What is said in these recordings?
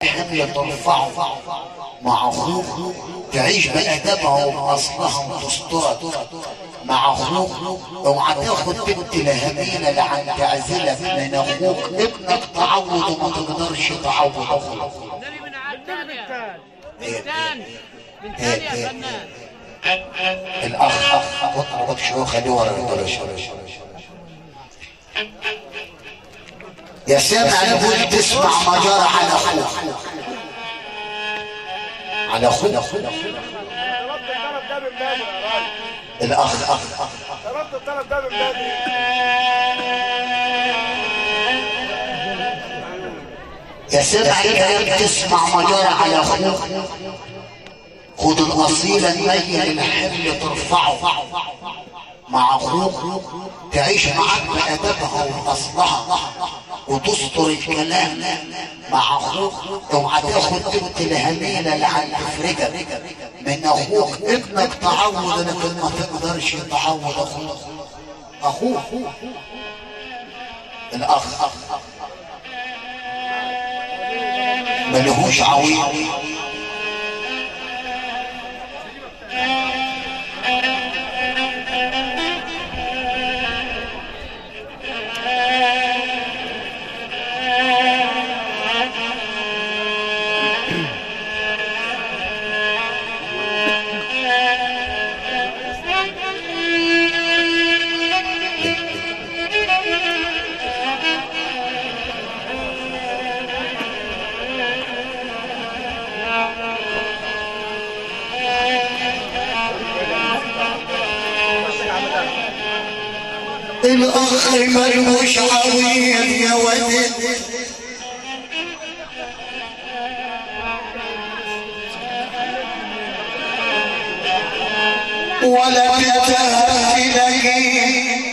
حمل ترفعه مع اخوك تعيش بأدبها وبأصلها وتسترك مع اخوك اوعى تاخد بنت لهمينة لعن تعزلك من اخوك ابنك تعود وما تقدرش تعود اخوك النبي من عدنان يا من إيه، تاني من إيه، تاني يا إيه، فنان الاخ اخ خد خد شو خليه ورا الدور يا سامع لابد تسمع ما جرى على اخوك على اخوك طلبت الطلب ده من بدري يا راجل الاخ اخ طلبت الطلب ده من بدري يا سامع لابد تسمع ما جرى على اخوك خد الاصيل الميل الحمل ترفعه مع اخوك تعيش معاك بادبها واصلها وتستر الكلام مع اخوك اوعى تاخد بنت الهميله لعن تفرجك من اخوك ابنك تعود لكن ما تقدرش تعود اخوك اخوك الاخ ملهوش عويل الاخ ملهوش عويل يا ولد ولا بتهدي لك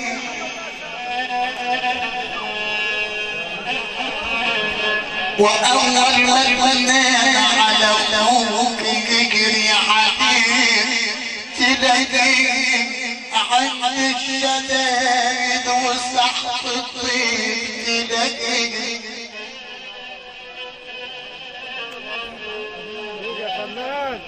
وأول ما البنان على أمك يجري حبيب تلاقي عن الشدائد وسحب الطين تلاقي يا فنان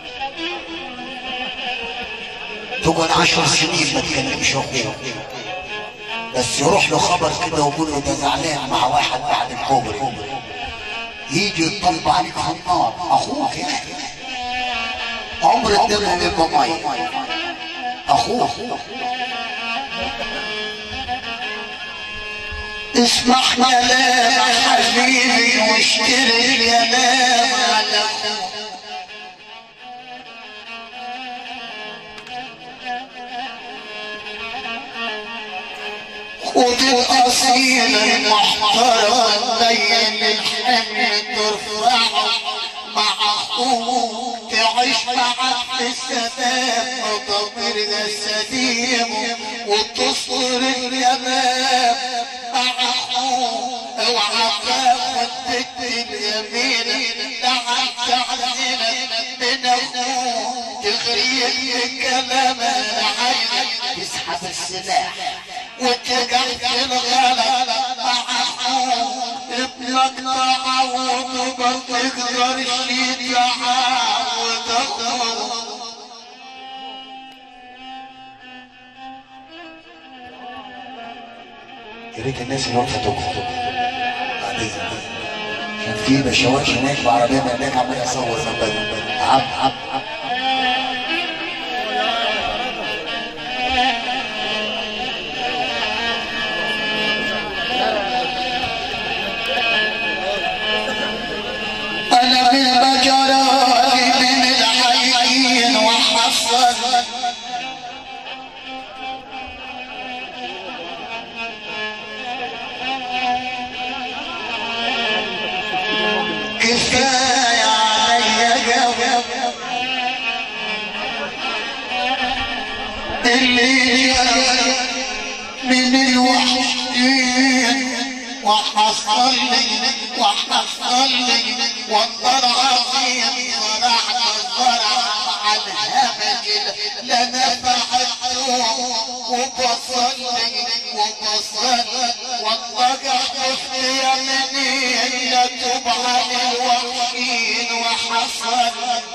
تقعد عشر سنين ما تكلمش اخوه بس يروح له خبر كده ويقول له ده زعلان مع واحد بعد الكوبري يجي يطلب عليك على النار اخوك يعني عمر الدم بيبقى مي اخوك اسمع كلام حبيبي واشتري الكلام على اخوك خد الأصيل المحترم بين الحمل ترفعه مع أخوك تعيش معك في السلام وضميرنا سليم وتصبر اليمام مع أخوك اوعى تاخد بنت اليمين لعن تعزلك من أخوك تغريك كلام العين تسحب السلاح وتقع في الغلا مع اخوك ابنك تعود وما تقدرش تعود اخوك يا ريت الناس اللي واقفه تقف بعدين كان في بشواش هناك بعربيه من هناك عمال يصور زباله عم عم عم انا من بجراتي من الحيين وحصل كفايه عليا جو اللي من الوحشين وحصل لي وحصل لي والضرع في صلاح الزرع عن همج لا نفعت وبصلي وبصلي والله قعدت في يمني لا تبع الوحشين حصل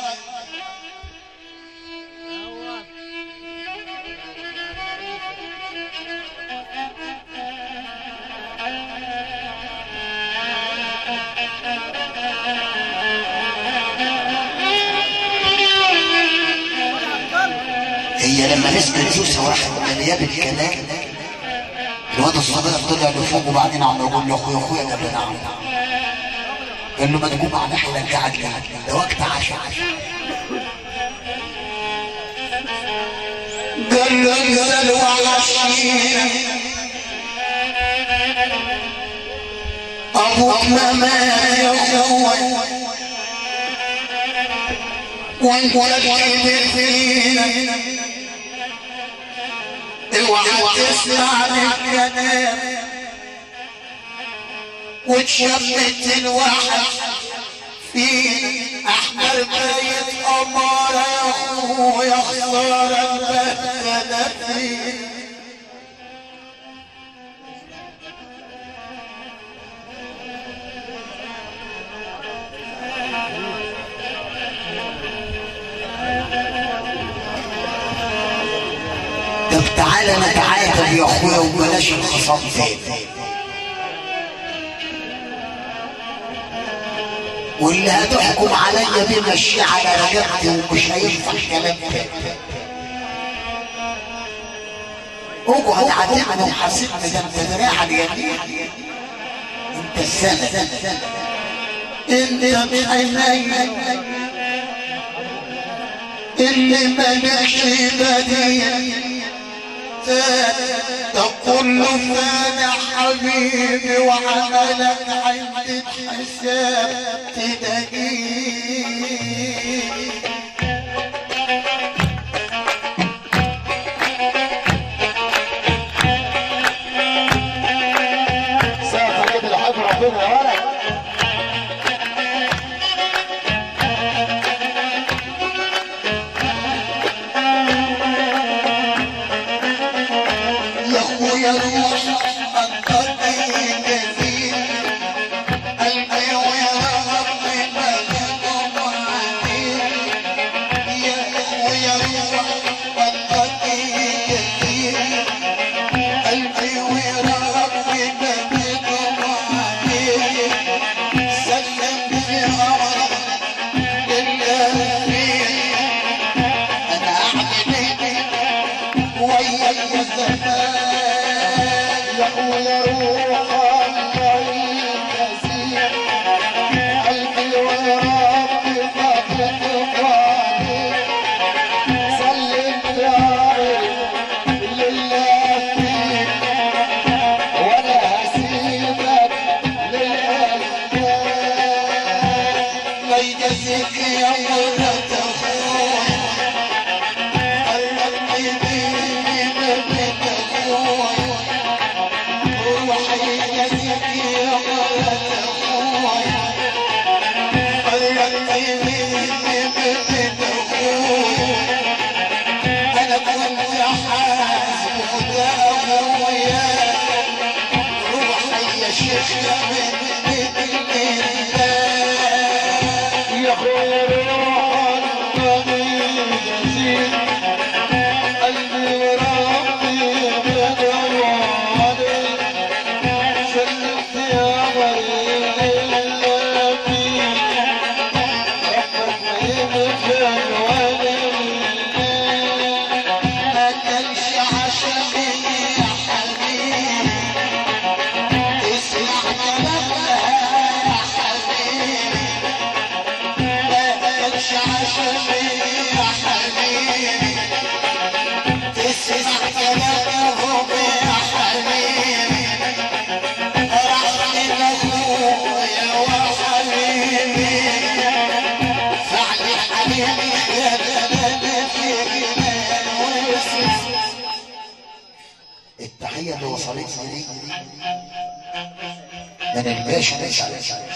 هي لما مسكت يوسف وراحت ملياه بالكلام الواد الصغير طلع لفوق وبعدين عم يقول له اخويا اخويا ده ابن عم قال له ما تقوم معنا احنا نرجعك لها ده وقت عشاء قال له انزلوا على الشيء ابوك ما مات يا اخوي وانت كبر فينا اوعى تسمع الكلام وتشمت الواحد في احمر بايت امارة يا اخويا خسارة بهدلتني طب تعالى نتعاتب يا اخويا وبلاش الخصام تاني واللي هتحكم عليا بيه مشي على رقبتي ومش هينفع كلام تاني اقعد عاتبني وحاسبني ده انت دراع اليمين انت السند انت بعيني اللي ملكش بديل تقول له فانا حبيبي وعملك عندي حساب تلاقيه ساعة كده لحد ربنا يا ولد يا اخويا روح القلبي جزيل قلبي ويا ربي مغلوب عليك يا اخويا روح القلبي جزيل قلبي ويا ربي مغلوب عليك سلم في امرك لله فيك انا اعمل ايه ويا الزمان يا اخويا روح الله كثير قلبي وربي فضلك وعليك سلم داري لله فيك وانا هسيبك للأيام لا يجزيك يا مرة اخويا قربني بيني بابنك اخويا روحي يجزيك يا مرة اخويا قربني بيني بابنك اخويا انا كنت حاسب وده اخويا روحي يا شيخ يا بنت الله يا اخويا روح الطبيب يزيد قلبي وربي بدر عليك سلمت يا غريب فيك ربك ما يبخل ولا ما كانش عشمي يا حبيبي اسمع كلامها يا حبيبي ما كانش عشمي يا حبيبي اسمع كلامهم يا حبيبي رحمي لاخويا وحبيبي فعلي حبيبي يا بلد التحية اللي وصلتني دي من الباشا باشا